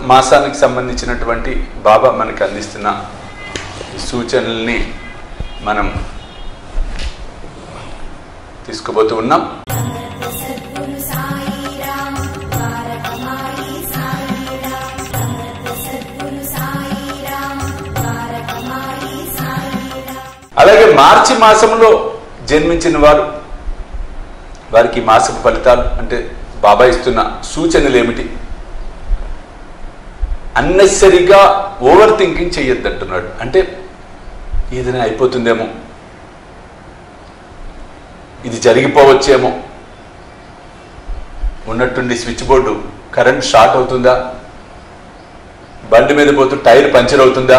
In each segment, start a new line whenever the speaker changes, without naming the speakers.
మాసానికి సంబంధించినటువంటి బాబా మనకి అందిస్తున్న ఈ సూచనల్ని మనం తీసుకుపోతూ ఉన్నాం
సద్గురు సాయిరామ్ ద్వారకమాయి సాయిరామ్ సద్గురు సాయిరామ్ ద్వారకమాయి సాయిరామ్
అలాగే మార్చి మాసంలో జన్మించిన వారు వారికి ఈ మాసపు ఫలితాలు అంటే బాబా ఇస్తున్న సూచనలు ఏమిటి అన్నెసరిగా ఓవర్ థింకింగ్ చేయొద్దంటున్నాడు అంటే ఏదైనా అయిపోతుందేమో ఇది జరిగిపోవచ్చేమో ఉన్నట్టుండి స్విచ్ బోర్డు కరెంట్ షార్ట్ అవుతుందా బండి మీద పోతూ టైర్ పంచర్ అవుతుందా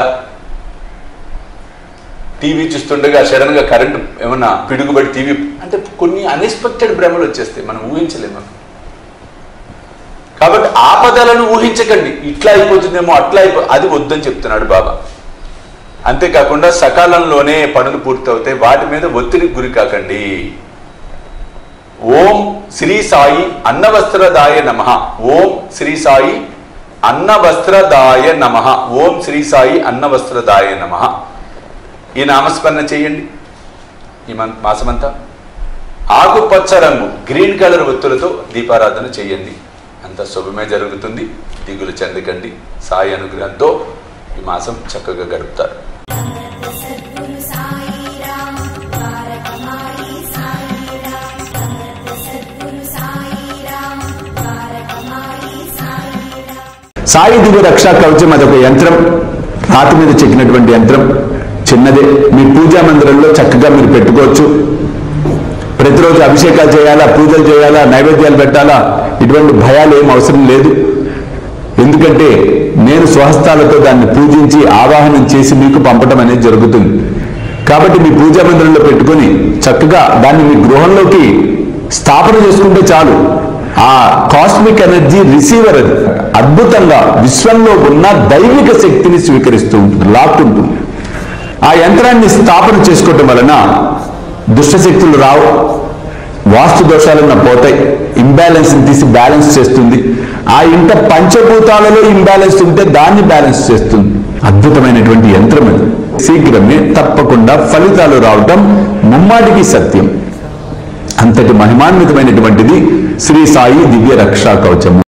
టీవీ చూస్తుండగా సడన్ గా కరెంట్ ఏమన్నా పిడుగుబడి టీవీ అంటే కొన్ని అన్ఎక్స్పెక్టెడ్ భ్రమలు వచ్చేస్తాయి మనం ఊహించలేము కాబట్టి ఆపదలను ఊహించకండి ఇట్లా అయిపోతుందేమో అట్లా అయిపో అది వద్దని చెప్తున్నాడు బాబా అంతేకాకుండా సకాలంలోనే పనులు పూర్తవుతాయి వాటి మీద ఒత్తిడికి గురి కాకండి ఓం శ్రీ సాయి అన్నవస్త్రదాయ నమ ఓం శ్రీ సాయి అన్నవస్త్రదాయ నమ ఓం శ్రీ సాయి అన్నవస్త్రదాయ నమ ఈ నామస్మరణ చేయండి ఈ మన్- మాసమంతా ఆకుపచ్చ రంగు గ్రీన్ కలర్ ఒత్తులతో దీపారాధన చేయండి అంత శుభమే జరుగుతుంది దిగులు చెందకండి సాయి అనుగ్రహంతో ఈ మాసం చక్కగా గడుపుతారు
సద్గురు సాయిరామ్ ద్వారకమాయి సాయిరామ్ సద్గురు సాయిరామ్ ద్వారకమాయి సాయిరామ్
సాయి దివ్య రక్షా కవచం అదొక యంత్రం రాతి మీద చెక్కినటువంటి యంత్రం చిన్నదే మీ పూజా మందిరంలో చక్కగా మీరు పెట్టుకోవచ్చు ప్రతిరోజు అభిషేకాలు చేయాలా పూజలు చేయాలా నైవేద్యాలు పెట్టాలా ఇటువంటి భయాలు ఏం అవసరం లేదు ఎందుకంటే నేను స్వహస్తాలతో దాన్ని పూజించి ఆవాహనం చేసి మీకు పంపడం అనేది జరుగుతుంది కాబట్టి మీ పూజా మందిరంలో పెట్టుకొని చక్కగా దాన్ని మీ గృహంలోకి స్థాపన చేసుకుంటే చాలు ఆ కాస్మిక్ ఎనర్జీ రిసీవర్ అది అద్భుతంగా విశ్వంలో ఉన్న దైవిక శక్తిని స్వీకరిస్తూ ఉంటుంది లాక్కుంటుంది ఆ యంత్రాన్ని స్థాపన చేసుకోవటం వలన దుష్టశక్తులు రావు వాస్తు దోషాలన్న పోతాయి ఇంబ్యాలెన్స్ తీసి బ్యాలెన్స్ చేస్తుంది ఆ ఇంట పంచభూతాలలో ఇంబ్యాలెన్స్ ఉంటే దాన్ని బ్యాలెన్స్ చేస్తుంది అద్భుతమైనటువంటి యంత్రం అది శీఘ్రమే తప్పకుండా ఫలితాలు రావటం ముమ్మాటికి సత్యం అంతటి మహిమాన్వితమైనటువంటిది శ్రీ సాయి దివ్య రక్షా కవచము